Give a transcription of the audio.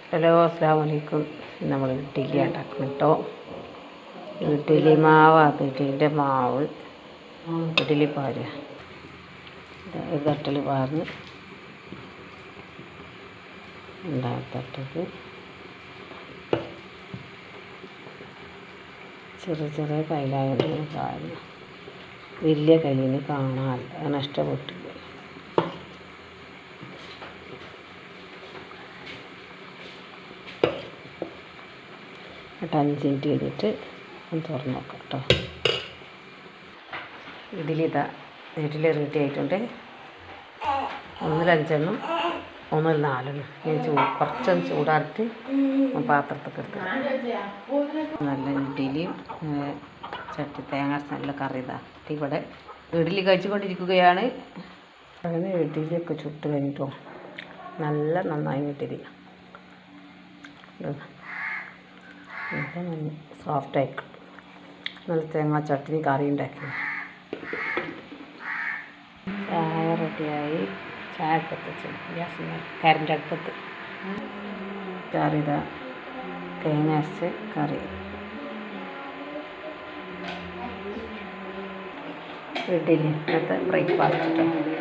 hello അസ്സാം വലൈക്കും നമ്മൾ ഇഡ്ഡലി ഉണ്ടാക്കണം കേട്ടോ ഇഡ്ഡലി മാവാണ് ഇഡ്ഡലിൻ്റെ മാവ് ഇഡ്ഡലി പാരുക തട്ടിൽ പാർന്ന് ഉണ്ടാകത്തട്ടത് ചെറിയ ചെറിയ കയ്യിലായതുകൊണ്ട് ഇങ്ങനെ പാരുന്നു വലിയ കയ്യിൽ കാണാനില്ല അങ്ങനെ ഇഷ്ടപ്പെട്ടു എന്നിട്ട് അഞ്ച് മിനിറ്റ് കഴിഞ്ഞിട്ട് ഒന്ന് തുറന്ന് നോക്കാം കേട്ടോ ഇഡ്ഡലി ഇതാ ഇഡ്ഡലി റെഡി ആയിട്ടുണ്ട് ഒന്നിൽ അഞ്ചെണ്ണം ഒന്നിൽ നാലെണ്ണം ഞാൻ ചൂ കുറച്ചൊന്ന് ചൂടാറിയിട്ട് പാത്രത്തൊക്കെ എടുത്ത് നല്ല ഇഡ്ഡലിയും ഏ, ചട്ടി തേങ്ങ അരച്ച നല്ല കറി ഇതാ ഇവിടെ ഇഡ്ഡലി കഴിച്ചുകൊണ്ടിരിക്കുകയാണ് അങ്ങനെ ഇഡ്ഡലിയൊക്കെ ചുട്ട് കഴിഞ്ഞിട്ടോ നല്ല നന്നായി ഇഡ്ഡലി നല്ല സോഫ്റ്റായി നല്ല തേങ്ങ ചട്നി കറി ഉണ്ടാക്കി ചായ റെഡിയായി ചായ അടുപ്പത്ത് വെച്ചു ഗ്യാസ് കരണ്ട് അടുപ്പത്ത് കറി ഇതാ തേങ്ങ അരച്ച് കറി ഇഡ്ഡലി ഇന്നത്തെ ബ്രേക്ക്ഫാസ്റ്റ് കേട്ടോ